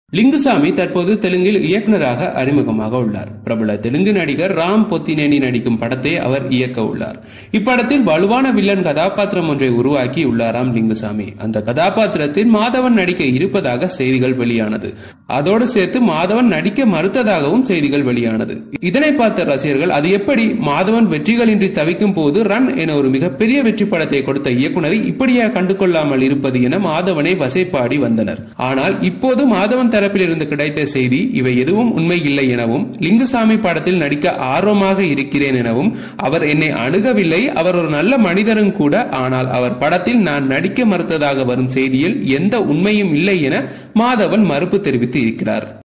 லிங்குசாமி தற்போது தெலுங்கில் இயக்குனராக அறிமுகமாக உள்ளார் பிரபல தெலுங்கு நடிகர் ராம் பொத்தினேனி நடிக்கும் படத்தை அவர் இயக்க உள்ளார் இப்படத்தில் வலுவான வில்லன் கதாபாத்திரம் ஒன்றை உருவாக்கி உள்ளாராம் லிங்குசாமி அந்த கதாபாத்திரத்தில் மாதவன் நடிக்க இருப்பதாக செய்திகள் வெளியானது அதோடு சேர்த்து மாதவன் நடிக்க மறுத்ததாகவும் செய்திகள் வெளியானது இதனை பார்த்த ரசிகர்கள் அது எப்படி மாதவன் வெற்றிகளின்றி தவிக்கும் போது ரன் என ஒரு மிகப்பெரிய வெற்றி படத்தை கொடுத்த இயக்குனரை இப்படியா கண்டுகொள்ளாமல் இருப்பது என மாதவனை வசைப்பாடி வந்தனர் ஆனால் இப்போது மாதவன் தரப்பில் இருந்து கிடைத்த செய்தி இவை எதுவும் உண்மை இல்லை எனவும் லிங்குசாமி படத்தில் நடிக்க ஆர்வமாக இருக்கிறேன் எனவும் அவர் என்னை அணுகவில்லை அவர் ஒரு நல்ல மனிதரும் கூட ஆனால் அவர் படத்தில் நான் நடிக்க மறுத்ததாக வரும் செய்தியில் எந்த உண்மையும் இல்லை என மாதவன் மறுப்பு தெரிவித்து இருக்கிறார்